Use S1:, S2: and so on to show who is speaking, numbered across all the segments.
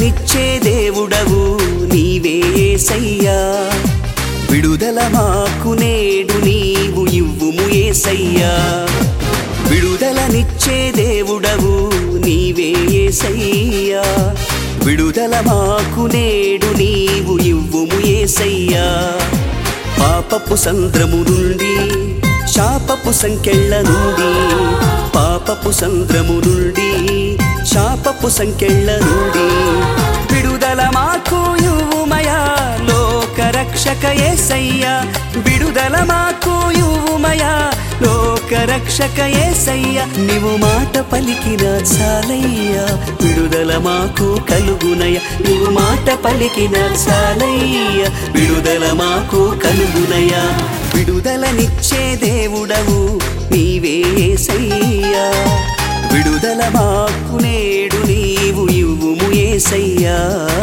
S1: విడుదలనిచ్చే దేవుడవు నీవే ఏసయ్యా విడుదల మాకు నేడు నీవు ఇవ్వుము ఏసయ్యా విడుదలనిచ్చే దేవుడవు నీవే ఏసయ్యా విడుదల మాకు నేడు నీవు ఇవ్వుము ఏసయ్యా పాపపు సంద్రము నుండి శాపపు సంకెళ్ళ నుండి పాపపు సంద్రము నుండి శాపపు సంకెళ్ళ నుండి విడుదల మాకు యువుమయా లోక రక్షక ఏసయ్యా విడుదల మాకు యువుమయా లోక రక్షక ఏసయ్యా నీవు మాట పలికిన చాలయ్యా విడుదల మాకు కలుగునయ నీవు మాట పలికిన చాలయ్యా విడుదల మాకు కలుగునయ విడుదలనిచ్చే దేవుడవు నీవే ఏసయ్యా విడుదల మాకు నేడు నీవు ఇవ్వుము ఏసయ్యా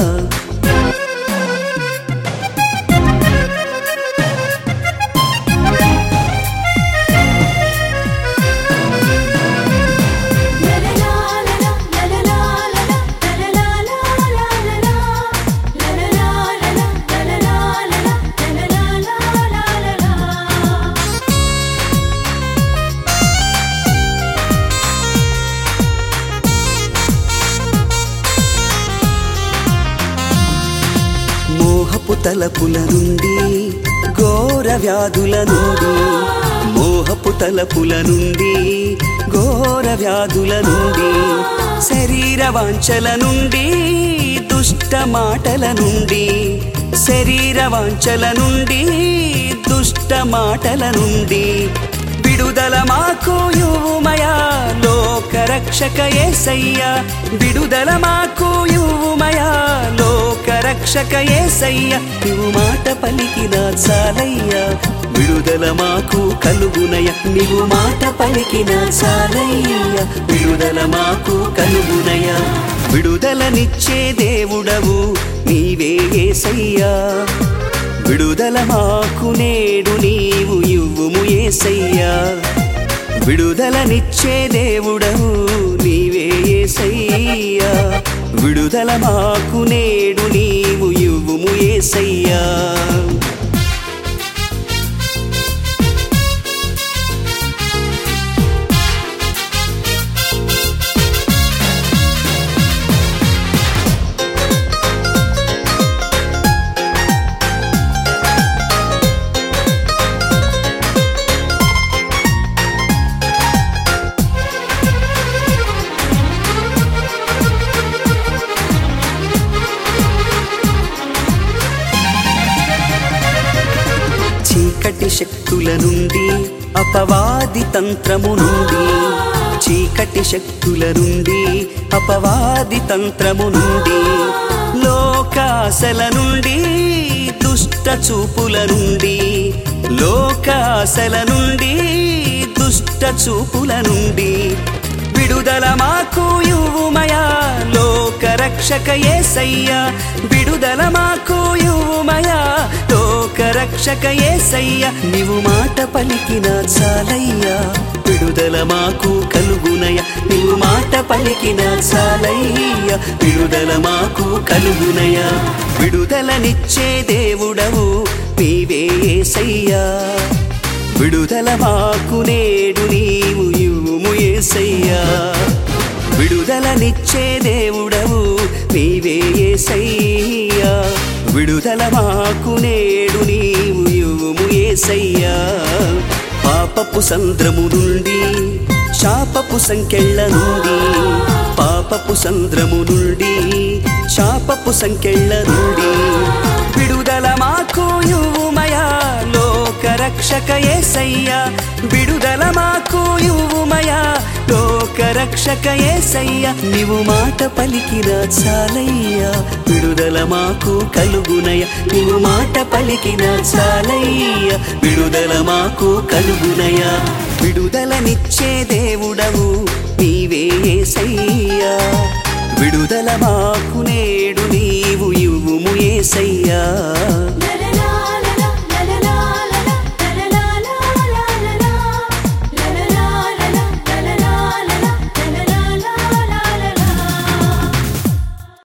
S1: మోహపు తలపుల నుండి ఘోర వ్యాధుల నుండి మోహపు తలపుల నుండి ఘోర వ్యాధుల నుండి శరీర వాంఛల నుండి దుష్ట మాటల నుండి శరీర వాంఛల నుండి దుష్ట మాటల నుండి విడుదల మాకు యువుమయా లోక రక్షక ఏసయ్యా విడుదల మాకు యువుమయా లోక రక్షక ఏసయ్యా నీవు మాట పలికిన చాలయ్యా విడుదల మాకు కలుగునయ నీవు మాట పలికిన చాలయ్యా విడుదల మాకు కలుగునయ విడుదలనిచ్చే దేవుడవు నీవే ఏసయ్యా విడుదల మాకు నేడు నీవు ఇవ్వుము ఏసయ్యా విడుదలనిచ్చే దేవుడవు నీవే ఏసయ్యా విడుదల మాకు నేడు నీవు ఇవ్వుము ఏసయ్యా చీకటి శక్తుల నుండి అపవాది తంత్రము నుండి చీకటి శక్తుల నుండి అపవాది తంత్రము నుండి లోకాశల నుండి దుష్ట చూపుల నుండి లోకాశల నుండి దుష్ట చూపుల నుండి విడుదల మాకు యువుమయా లోక రక్షక ఏసయ్యా విడుదల మాకు యువుమయా లోక రక్షక ఏసయ్యా నీవు మాట పలికిన చాలయ్యా విడుదల మాకు కలుగునయ నీవు మాట పలికిన చాలయ్యా విడుదల మాకు కలుగునయ విడుదలనిచ్చే దేవుడవు నీవే ఏసయ్యా విడుదల మాకు నేడు నీవు ఇవ్వుము ఏసయ్యా విడుదలనిచ్చే దేవుడవు నీవే ఏసయ్యా విడుదల మాకు నేడు నీవు ఇవ్వుము ఏసయ్యా పాపపు సంద్రము నుండి శాపపు సంకెళ్ళ నుండి పాపపు సంద్రము నుండి శాపపు సంకెళ్ళ నుండి విడుదల మాకు యువుమయా లోక రక్షక ఏసయ్యా విడుదల మాకు యువుమయా లోక రక్షక ఏసయ్యా నీవు మాట పలికిన చాలయ్యా విడుదల మాకు కలుగునయ నీవు మాట పలికిన చాలయ్యా విడుదల మాకు కలుగునయ విడుదలనిచ్చే దేవుడవు నీవే ఏసయ్యా విడుదల మాకు నేడు నీవు ఇవ్వుము ఏసయ్యా